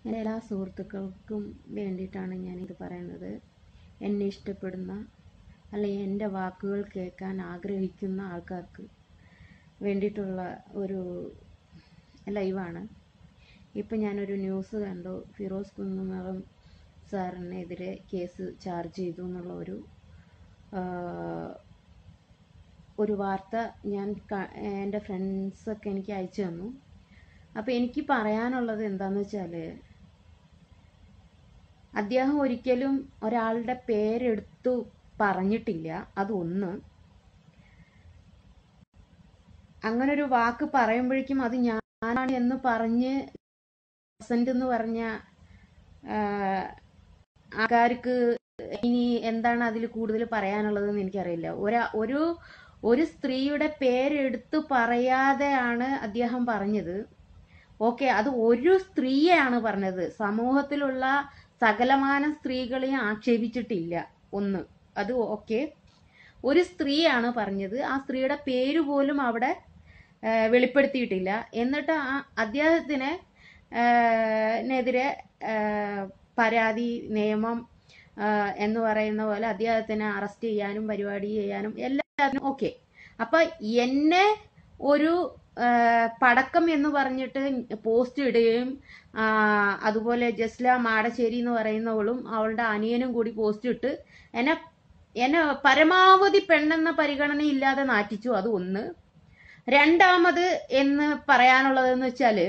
എൻ്റെ എല്ലാ സുഹൃത്തുക്കൾക്കും വേണ്ടിയിട്ടാണ് ഞാനിത് പറയുന്നത് എന്നെ ഇഷ്ടപ്പെടുന്ന അല്ലെങ്കിൽ എൻ്റെ വാക്കുകൾ കേൾക്കാൻ ആഗ്രഹിക്കുന്ന ആൾക്കാർക്ക് വേണ്ടിയിട്ടുള്ള ഒരു ലൈവാണ് ഇപ്പം ഞാനൊരു ന്യൂസ് കണ്ടു ഫിറോസ് കുന്നുമകം സാറിനെതിരെ കേസ് ചാർജ് ചെയ്തു എന്നുള്ള ഒരു ആ, ഒരു വാർത്ത ഞാൻ ക- എൻ്റെ ഫ്രണ്ട്സൊക്കെ എനിക്ക് അയച്ചു തന്നു അപ്പോൾ എനിക്ക് പറയാനുള്ളത് എന്താന്ന് വെച്ചാൽ അദ്ദേഹം ഒരിക്കലും ഒരാളുടെ പേരെടുത്തു പറഞ്ഞിട്ടില്ല അതൊന്ന് അങ്ങനെ ഒരു വാക്ക് പറയുമ്പോഴേക്കും അത് ഞാനാണ് എന്ന് പറഞ്ഞ് പ്രസന്റ് എന്ന് പറഞ്ഞ ആ, ആൾക്കാർക്ക് ഇനി എന്താണ് അതിൽ കൂടുതൽ പറയാനുള്ളതെന്ന് എനിക്കറിയില്ല ഒരാ ഒരു ഒരു സ്ത്രീയുടെ പേരെടുത്ത് പറയാതെയാണ് അദ്ദേഹം പറഞ്ഞത് ഓക്കെ അത് ഒരു സ്ത്രീയെയാണ് പറഞ്ഞത് സമൂഹത്തിലുള്ള സകലമാന സ്ത്രീകളെയും ആക്ഷേപിച്ചിട്ടില്ല ഒന്ന് അത് ഓക്കെ ഒരു സ്ത്രീയാണ് പറഞ്ഞത് ആ സ്ത്രീയുടെ പേര് പോലും അവിടെ ആ, വെളിപ്പെടുത്തിയിട്ടില്ല എന്നിട്ട് ആ അദ്ദേഹത്തിന് ആ, നെതിരെ ആ, പരാതി നിയമം ആ, എന്ന് പറയുന്ന പോലെ അദ്ദേഹത്തിനെ അറസ്റ്റ് ചെയ്യാനും പരിപാടി ചെയ്യാനും എല്ലാത്തിനും ഓക്കെ അപ്പൊ എന്നെ ഒരു ആ, പടക്കം എന്ന് പറഞ്ഞിട്ട് പോസ്റ്റ് ഇടുകയും ആ, അതുപോലെ ജസ്ല മാടശ്ശേരി എന്ന് പറയുന്നവളും അവളുടെ അനിയനും കൂടി പോസ്റ്റ് ഇട്ട് എന്നെ എന്നെ പരമാവധി പെണ്ണെന്ന പരിഗണന ഇല്ലാതെ നാറ്റിച്ചു അത് ഒന്ന് രണ്ടാമത് എന്ന് പറയാനുള്ളതെന്ന് വെച്ചാല്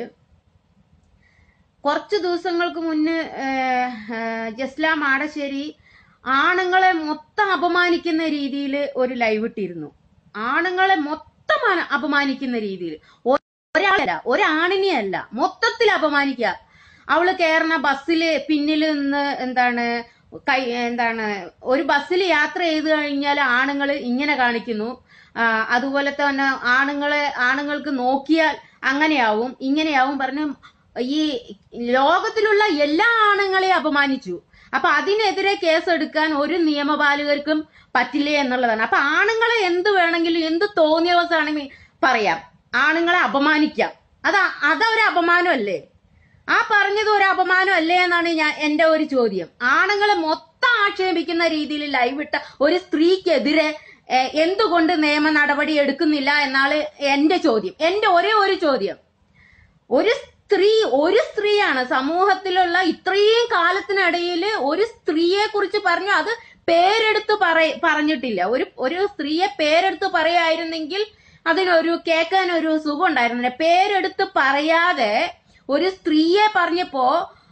കുറച്ച് ദിവസങ്ങൾക്ക് മുന്നേ ഏഹ്, ഏഹ്, ജസ്ല മാടശ്ശേരി ആണുങ്ങളെ മൊത്തം അപമാനിക്കുന്ന രീതിയിൽ ഒരു ലൈവ് ഇട്ടിരുന്നു ആണുങ്ങളെ മൊത്തം അന- അപമാനിക്കുന്ന രീതിയിൽ ഒരാളല്ല ഒരാണിനെയല്ല മൊത്തത്തിൽ അപമാനിക്കുക അവള് കയറുന്ന ബസ്സില് പിന്നിൽ നിന്ന് എന്താണ് കൈ എന്താണ് ഒരു ബസ്സിൽ യാത്ര ചെയ്ത് കഴിഞ്ഞാൽ ആണുങ്ങൾ ഇങ്ങനെ കാണിക്കുന്നു ആ, അതുപോലെ തന്നെ ആണുങ്ങളെ ആണുങ്ങൾക്ക് നോക്കിയാൽ അങ്ങനെയാവും ഇങ്ങനെയാവും പറഞ്ഞ് ഈ ലോകത്തിലുള്ള എല്ലാ ആണുങ്ങളെയും അപമാനിച്ചു അപ്പൊ അതിനെതിരെ കേസെടുക്കാൻ ഒരു നിയമപാലകർക്കും പറ്റില്ല എന്നുള്ളതാണ് അപ്പൊ ആണുങ്ങളെ എന്ത് വേണമെങ്കിലും എന്ത് തോന്നിയ ദിവസമാണെങ്കിൽ പറയാം ആണുങ്ങളെ അപമാനിക്കാം അതാ അതൊരു അപമാനമല്ലേ ആ പറഞ്ഞത് ഒരു അപമാനം അല്ലേ എന്നാണ് ഞാൻ എന്റെ ഒരു ചോദ്യം ആണുങ്ങളെ മൊത്തം ആക്ഷേപിക്കുന്ന രീതിയിൽ ലൈവ് ഇട്ട ഒരു സ്ത്രീക്കെതിരെ ഏഹ്, എന്തുകൊണ്ട് നിയമ നടപടി എടുക്കുന്നില്ല എന്നാണ് എന്റെ ചോദ്യം എന്റെ ഒരേ ഒരു ചോദ്യം ഒരു സ്ത്രീ ഒരു സ്ത്രീയാണ് സമൂഹത്തിലുള്ള ഇത്രയും കാലത്തിനിടയിൽ ഒരു സ്ത്രീയെ കുറിച്ച് പറഞ്ഞു അത് പേരെടുത്ത് പറ പറഞ്ഞിട്ടില്ല ഒരു ഒരു സ്ത്രീയെ പേരെടുത്ത് പറയായിരുന്നെങ്കിൽ അതിനൊരു കേൾക്കാൻ ഒരു സുഖം ഉണ്ടായിരുന്നില്ല പേരെടുത്ത് പറയാതെ ഒരു സ്ത്രീയെ പറഞ്ഞപ്പോ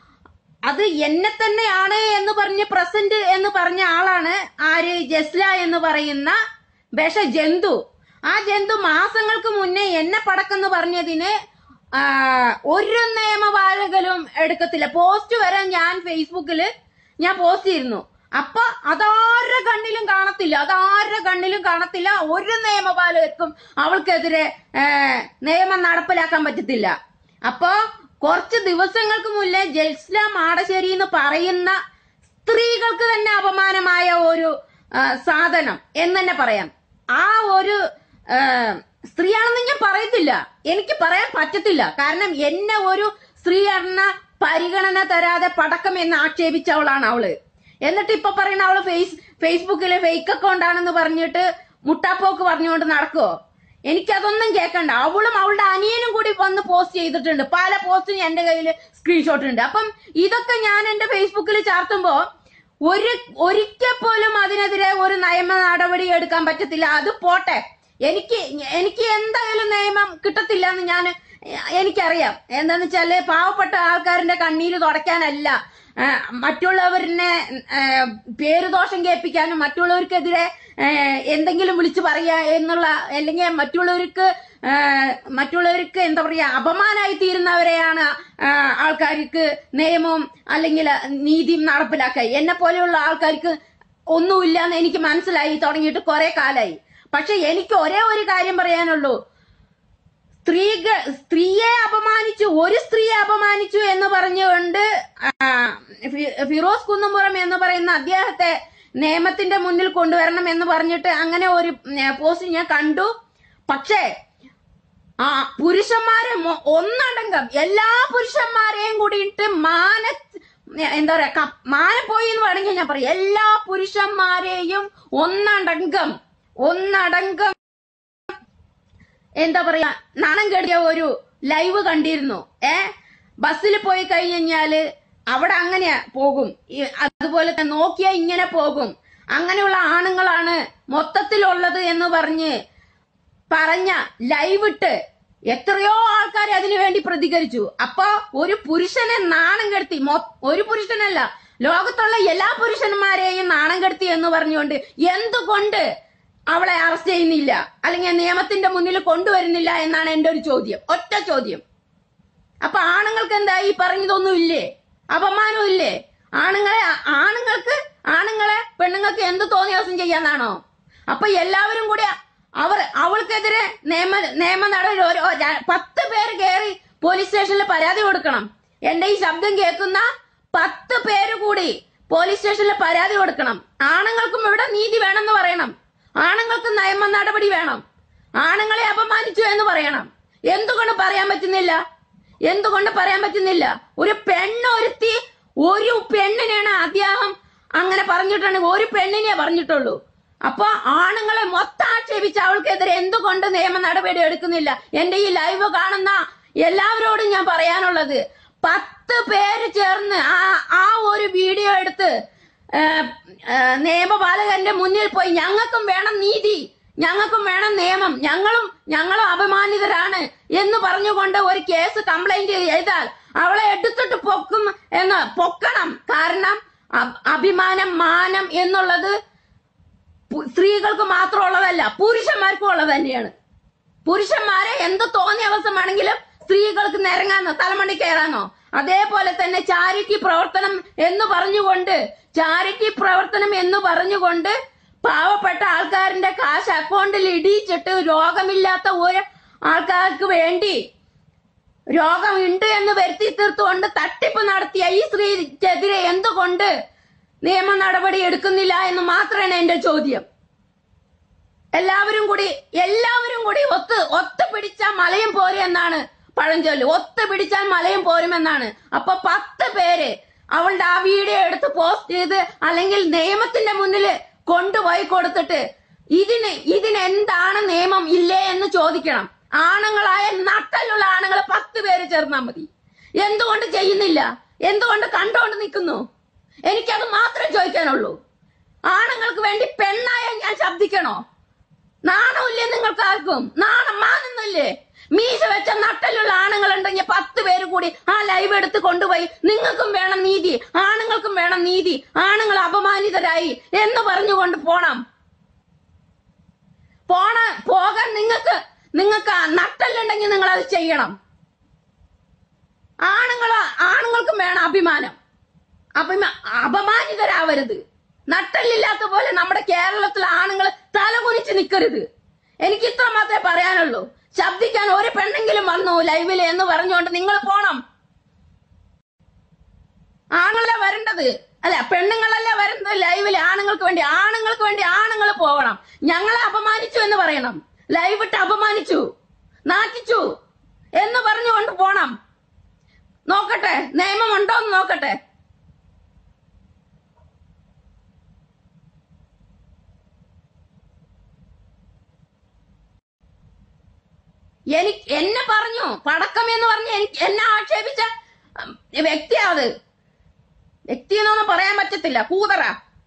അത് എന്നെ തന്നെയാണ് എന്ന് പറഞ്ഞ് പ്രസന്റ് എന്ന് പറഞ്ഞ ആളാണ് ആര് ജസ്ല എന്ന് പറയുന്ന വിഷ ജന്തു ആ ജന്തു മാസങ്ങൾക്ക് മുന്നേ എന്നെ പടക്കെന്ന് പറഞ്ഞതിന് ആ, ഒരു നിയമപാലകരും എടുക്കത്തില്ല പോസ്റ്റ് വരെ ഞാൻ ഫേസ്ബുക്കില് ഞാൻ പോസ്റ്റ് ചെയ്തിരുന്നു അപ്പൊ അതാരുടെ കണ്ണിലും കാണത്തില്ല അതാരുടെ കണ്ണിലും കാണത്തില്ല ഒരു നിയമപാലകർക്കും അവൾക്കെതിരെ ഏ, നിയമം നടപ്പിലാക്കാൻ പറ്റത്തില്ല അപ്പൊ കുറച്ച് ദിവസങ്ങൾക്ക് മുന്നേ ജൽസ്ല മാടശ്ശേരി എന്ന് പറയുന്ന സ്ത്രീകൾക്ക് തന്നെ അപമാനമായ ഒരു ആ, സാധനം എന്ന് തന്നെ പറയാം ആ ഒരു ആ, സ്ത്രീയാണെന്ന് ഞാൻ പറയത്തില്ല എനിക്ക് പറയാൻ പറ്റത്തില്ല കാരണം എന്നെ ഒരു സ്ത്രീ എന്ന പരിഗണന തരാതെ പടക്കം എന്ന് ആക്ഷേപിച്ചവളാണ് അവള് എന്നിട്ട് ഇപ്പൊ പറയുന്ന അവള് ഫേസ് ഫേസ്ബുക്കിലെ ഫേക്ക് അക്കൗണ്ട് ആണെന്ന് പറഞ്ഞിട്ട് മുട്ടാപ്പോക്ക് പറഞ്ഞുകൊണ്ട് നടക്കുവോ എനിക്കതൊന്നും കേൾക്കണ്ട അവളും അവളുടെ അനിയനും കൂടി വന്ന് പോസ്റ്റ് ചെയ്തിട്ടുണ്ട് പല പോസ്റ്റും എന്റെ കയ്യിൽ സ്ക്രീൻഷോട്ട് ഉണ്ട് അപ്പം ഇതൊക്കെ ഞാൻ എന്റെ ഫേസ്ബുക്കിൽ ചാർത്തുമ്പോ ഒരു ഒരിക്കൽ പോലും അതിനെതിരെ ഒരു നിയമ നടപടി എടുക്കാൻ പറ്റത്തില്ല അത് പോട്ടെ എനിക്ക് എനിക്ക് എന്തായാലും നിയമം കിട്ടത്തില്ല എന്ന് ഞാൻ എനിക്കറിയാം എന്താന്ന് വെച്ചാല് പാവപ്പെട്ട ആൾക്കാരുടെ കണ്ണീര് തുടയ്ക്കാനല്ല ആ, മറ്റുള്ളവരിനെ ആ, പേരുദോഷം കേൾപ്പിക്കാനും മറ്റുള്ളവർക്കെതിരെ ആ, എന്തെങ്കിലും വിളിച്ചു പറയാ എന്നുള്ള അല്ലെങ്കിൽ മറ്റുള്ളവർക്ക് ആ, മറ്റുള്ളവർക്ക് എന്താ പറയാ അപമാനമായി തീരുന്നവരെയാണ് ആ, ആൾക്കാർക്ക് നിയമവും അല്ലെങ്കിൽ നീതിയും നടപ്പിലാക്കുക എന്നെ പോലെയുള്ള ആൾക്കാർക്ക് ഒന്നുമില്ല എന്ന് എനിക്ക് മനസ്സിലായി തുടങ്ങിയിട്ട് കുറെ കാലായി പക്ഷെ എനിക്ക് ഒരേ ഒരു കാര്യം പറയാനുള്ളൂ സ്ത്രീകൾ സ്ത്രീയെ അപമാനിച്ചു ഒരു സ്ത്രീയെ അപമാനിച്ചു എന്ന് പറഞ്ഞുകൊണ്ട് ആ, ഫി- ഫിറോസ് കുന്നുംപുറം എന്ന് പറയുന്ന അദ്ദേഹത്തെ നിയമത്തിന്റെ മുന്നിൽ കൊണ്ടുവരണം എന്ന് പറഞ്ഞിട്ട് അങ്ങനെ ഒരു പോസ്റ്റ് ഞാൻ കണ്ടു പക്ഷേ ആ പുരുഷന്മാരെ മൊ- ഒന്നടങ്കം എല്ലാ പുരുഷന്മാരെയും കൂടിയിട്ട് മാന എന്താ പറയാ ക- മാനം പോയി എന്ന് വേണമെങ്കിൽ ഞാൻ പറയാം എല്ലാ പുരുഷന്മാരെയും ഒന്നടങ്കം ഒന്നടങ്കം എന്താ പറയാ നാണം കെടിയ ഒരു ലൈവ് കണ്ടിരുന്നു ഏ ബസ്സിൽ പോയി കഴിഞ്ഞാല് അവിടെ അങ്ങനെ പോകും ഈ അതുപോലെ തന്നെ നോക്കിയാ ഇങ്ങനെ പോകും അങ്ങനെയുള്ള ആണുങ്ങളാണ് മൊത്തത്തിലുള്ളത് എന്ന് പറഞ്ഞ് പറഞ്ഞ ലൈവ് ഇട്ട് എത്രയോ ആൾക്കാർ അതിനു വേണ്ടി പ്രതികരിച്ചു അപ്പൊ ഒരു പുരുഷനെ നാണം കെടുത്തി മൊ- ഒരു പുരുഷനല്ല ലോകത്തുള്ള എല്ലാ പുരുഷന്മാരെയും നാണം കെടുത്തി എന്ന് പറഞ്ഞുകൊണ്ട് എന്തുകൊണ്ട് അവളെ അറസ്റ്റ് ചെയ്യുന്നില്ല അല്ലെങ്കിൽ നിയമത്തിന്റെ മുന്നിൽ കൊണ്ടുവരുന്നില്ല എന്നാണ് എന്റെ ഒരു ചോദ്യം ഒറ്റ ചോദ്യം അപ്പൊ ആണുങ്ങൾക്ക് എന്താ ഈ പറഞ്ഞതൊന്നും ഇല്ലേ അപമാനം ഇല്ലേ ആണുങ്ങളെ ആണുങ്ങൾക്ക് ആണുങ്ങളെ പെണ്ണുങ്ങൾക്ക് എന്ത് തോന്നിയ ദിവസം ചെയ്യാന്നാണോ അപ്പൊ എല്ലാവരും കൂടി അവർ അവൾക്കെതിരെ നിയമ നിയമ നടപടി ഒരു ഒരു പത്ത് പേര് കയറി പോലീസ് സ്റ്റേഷനിൽ പരാതി കൊടുക്കണം എന്റെ ഈ ശബ്ദം കേൾക്കുന്ന പത്ത് പേര് കൂടി പോലീസ് സ്റ്റേഷനിൽ പരാതി കൊടുക്കണം ആണുങ്ങൾക്കും ഇവിടെ നീതി വേണമെന്ന് പറയണം ആണുങ്ങൾക്ക് നിയമ നടപടി വേണം ആണുങ്ങളെ അപമാനിച്ചു എന്ന് പറയണം എന്തുകൊണ്ട് പറയാൻ പറ്റുന്നില്ല എന്തുകൊണ്ട് പറയാൻ പറ്റുന്നില്ല ഒരു പെണ്ണൊരുത്തി ഒരു പെണ്ണിനെയാണ് അദ്ദേഹം അങ്ങനെ പറഞ്ഞിട്ടുണ്ടെങ്കിൽ ഒരു പെണ്ണിനെ പറഞ്ഞിട്ടുള്ളൂ അപ്പൊ ആണുങ്ങളെ മൊത്തം ആക്ഷേപിച്ച് അവൾക്കെതിരെ എന്തുകൊണ്ട് നിയമ നടപടി എടുക്കുന്നില്ല എന്റെ ഈ ലൈവ് കാണുന്ന എല്ലാവരോടും ഞാൻ പറയാനുള്ളത് പത്ത് പേര് ചേർന്ന് ആ ആ ഒരു വീഡിയോ എടുത്ത് ഏഹ്, ഏഹ്, നിയമപാലകന്റെ മുന്നിൽ പോയി ഞങ്ങൾക്കും വേണം നീതി ഞങ്ങൾക്കും വേണം നിയമം ഞങ്ങളും ഞങ്ങളും അപമാനിതരാണ് എന്ന് പറഞ്ഞുകൊണ്ട് ഒരു കേസ് കംപ്ലൈന്റ് ചെയ്താൽ അവളെ എടുത്തിട്ട് പൊക്കും എന്ന് പൊക്കണം കാരണം അ- അഭിമാനം മാനം എന്നുള്ളത് പു- സ്ത്രീകൾക്ക് മാത്രം ഉള്ളതല്ല പുരുഷന്മാർക്കും ഉള്ളത് തന്നെയാണ് പുരുഷന്മാരെ എന്ത് തോന്നിയ അവസ്ഥ വേണമെങ്കിലും സ്ത്രീകൾക്ക് നിരങ്ങാന്നോ തലമണി കയറാനോ അതേപോലെ തന്നെ ചാരിറ്റി പ്രവർത്തനം എന്ന് പറഞ്ഞുകൊണ്ട് ചാരിറ്റി പ്രവർത്തനം എന്ന് പറഞ്ഞുകൊണ്ട് പാവപ്പെട്ട ആൾക്കാരിന്റെ കാശ് അക്കൗണ്ടിൽ ഇടിച്ചിട്ട് രോഗമില്ലാത്ത ഒരു ആൾക്കാർക്ക് വേണ്ടി രോഗമുണ്ട് എന്ന് വരുത്തി തീർത്തുകൊണ്ട് തട്ടിപ്പ് നടത്തിയ ഈ സ്ത്രീക്കെതിരെ എന്തുകൊണ്ട് നിയമ നടപടി എടുക്കുന്നില്ല എന്ന് മാത്രമാണ് എന്റെ ചോദ്യം എല്ലാവരും കൂടി എല്ലാവരും കൂടി ഒത്ത് ഒത്ത് പിടിച്ചാൽ മലയും പോരും എന്നാണ് പഴഞ്ചൊല്ല് ഒത്ത് പിടിച്ചാൽ മലയും പോരുമെന്നാണ് അപ്പൊ പത്ത് പേര് അവളുടെ ആ വീഡിയോ എടുത്ത് പോസ്റ്റ് ചെയ്ത് അല്ലെങ്കിൽ നിയമത്തിന്റെ മുന്നിൽ കൊണ്ടുപോയി കൊടുത്തിട്ട് ഇതിന് ഇതിന് എന്താണ് നിയമം ഇല്ലേ എന്ന് ചോദിക്കണം ആണുങ്ങളായ നട്ടലുള്ള ആണുങ്ങൾ പത്ത് പേര് ചേർന്നാൽ മതി എന്തുകൊണ്ട് ചെയ്യുന്നില്ല എന്തുകൊണ്ട് കണ്ടോണ്ട് നിൽക്കുന്നു എനിക്കത് മാത്രമേ ചോദിക്കാനുള്ളൂ ആണുങ്ങൾക്ക് വേണ്ടി പെണ്ണായ ഞാൻ ശബ്ദിക്കണോ നാണമില്ലേ നിങ്ങൾക്ക് ആർക്കും നാണം മാനുന്നില്ലേ മീശ വെച്ച നട്ടലുള്ള ആണുങ്ങൾ ഉണ്ടെങ്കിൽ പത്ത് പേര് കൂടി ആ ലൈവ് എടുത്ത് കൊണ്ടുപോയി നിങ്ങൾക്കും വേണം നീതി ആണുങ്ങൾക്കും വേണം നീതി ആണുങ്ങൾ അപമാനിതരായി എന്ന് പറഞ്ഞുകൊണ്ട് പോണം പോണ പോകാൻ നിങ്ങൾക്ക് നിങ്ങൾക്ക് നട്ടല്ലുണ്ടെങ്കിൽ നിങ്ങൾ അത് ചെയ്യണം ആണുങ്ങൾ ആണുങ്ങൾക്കും വേണം അഭിമാനം അഭിമാ അപമാനിതരാവരുത് നട്ടല്ലില്ലാത്ത പോലെ നമ്മുടെ കേരളത്തിലെ ആണുങ്ങൾ തലകുനിച്ച് നിൽക്കരുത് എനിക്ക് ഇത്ര മാത്രമേ പറയാനുള്ളൂ ശബ്ദിക്കാൻ ഒരു പെണ്ണെങ്കിലും വന്നു ലൈവില് എന്ന് പറഞ്ഞുകൊണ്ട് നിങ്ങൾ പോണം ആണുങ്ങളെ വരേണ്ടത് അല്ല പെണ്ണുങ്ങളല്ല വരുന്നത് ലൈവില് ആണുങ്ങൾക്ക് വേണ്ടി ആണുങ്ങൾക്ക് വേണ്ടി ആണുങ്ങൾ പോകണം ഞങ്ങളെ അപമാനിച്ചു എന്ന് പറയണം ലൈവ് ഇട്ട് അപമാനിച്ചു നാറ്റിച്ചു എന്ന് പറഞ്ഞുകൊണ്ട് പോണം നോക്കട്ടെ നിയമം ഉണ്ടോ എന്ന് നോക്കട്ടെ എനിക്ക് എന്നെ പറഞ്ഞു പടക്കം എന്ന് പറഞ്ഞ് എനിക്ക് എന്നെ ആക്ഷേപിച്ച ഉം, വ്യക്തിയാ അത് വ്യക്തി എന്നൊന്നും പറയാൻ പറ്റത്തില്ല കൂതറ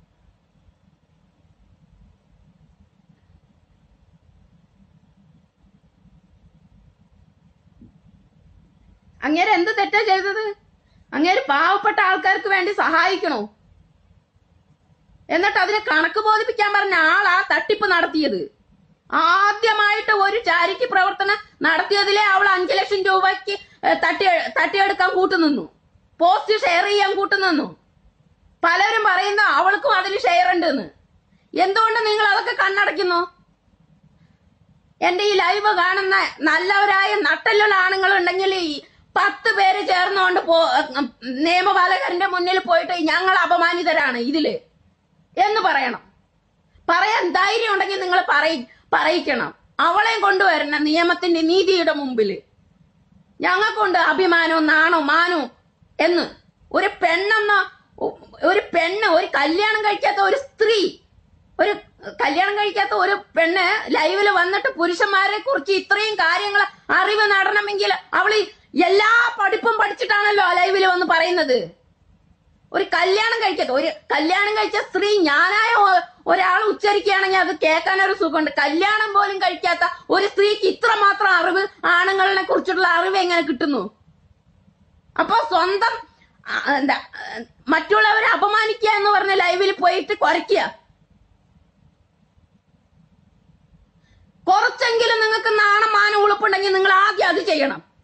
അങ്ങേര് എന്ത് തെറ്റാ ചെയ്തത് അങ്ങേര് പാവപ്പെട്ട ആൾക്കാർക്ക് വേണ്ടി സഹായിക്കണോ എന്നിട്ട് അതിനെ കണക്ക് ബോധിപ്പിക്കാൻ പറഞ്ഞ ആളാ തട്ടിപ്പ് നടത്തിയത് ആദ്യമായിട്ട് ഒരു ചാരിറ്റി പ്രവർത്തനം നടത്തിയതിലെ അവൾ അഞ്ചു ലക്ഷം രൂപയ്ക്ക് ഏഹ്, തട്ടി തട്ടിയെടുക്കാൻ കൂട്ടുനിന്നു പോസ്റ്റ് ഷെയർ ചെയ്യാൻ കൂട്ടുനിന്നു പലരും പറയുന്ന അവൾക്കും അതിൽ ഷെയർ ഉണ്ടെന്ന് എന്തുകൊണ്ട് നിങ്ങൾ അതൊക്കെ കണ്ണടയ്ക്കുന്നു എന്റെ ഈ ലൈവ് കാണുന്ന നല്ലവരായ നട്ടലുള്ള ആണുങ്ങൾ ഉണ്ടെങ്കിൽ ഈ പത്ത് പേര് ചേർന്നുകൊണ്ട് പോ ഉം, നിയമപാലകരുടെ മുന്നിൽ പോയിട്ട് ഞങ്ങൾ അപമാനിതരാണ് ഇതില് എന്ന് പറയണം പറയാൻ ധൈര്യം ഉണ്ടെങ്കിൽ നിങ്ങൾ പറയി പറയിക്കണം അവളെയും കൊണ്ടുവരണം നിയമത്തിന്റെ നീതിയുടെ മുമ്പില് ഞങ്ങൾക്കുണ്ട് അഭിമാനവും നാണവും മാനവും എന്ന് ഒരു പെണ്ണെന്ന ഒരു പെണ്ണ് ഒരു കല്യാണം കഴിക്കാത്ത ഒരു സ്ത്രീ ഒരു കല്യാണം കഴിക്കാത്ത ഒരു പെണ്ണ് ലൈവില് വന്നിട്ട് പുരുഷന്മാരെ കുറിച്ച് ഇത്രയും കാര്യങ്ങൾ അറിവ് നടണമെങ്കിൽ അവള് എല്ലാ പഠിപ്പും പഠിച്ചിട്ടാണല്ലോ ലൈവില് വന്ന് പറയുന്നത് ഒരു കല്യാണം കഴിക്കാത്ത ഒരു കല്യാണം കഴിച്ച സ്ത്രീ ഞാനായ ഒ- ഒരാൾ ഉച്ചരിക്കുകയാണെങ്കിൽ അത് കേൾക്കാൻ ഒരു സുഖമുണ്ട് കല്യാണം പോലും കഴിക്കാത്ത ഒരു സ്ത്രീക്ക് ഇത്ര മാത്രം അറിവ് ആണുങ്ങളെ കുറിച്ചുള്ള അറിവ് എങ്ങനെ കിട്ടുന്നു അപ്പൊ സ്വന്തം ആ, എന്താ ആ, മറ്റുള്ളവരെ അപമാനിക്കുക എന്ന് പറഞ്ഞ ലൈവിൽ പോയിട്ട് കുറയ്ക്കുക കുറച്ചെങ്കിലും നിങ്ങൾക്ക് നാണം മാനം ഉളുപ്പുണ്ടെങ്കിൽ നിങ്ങൾ ആദ്യം അത് ചെയ്യണം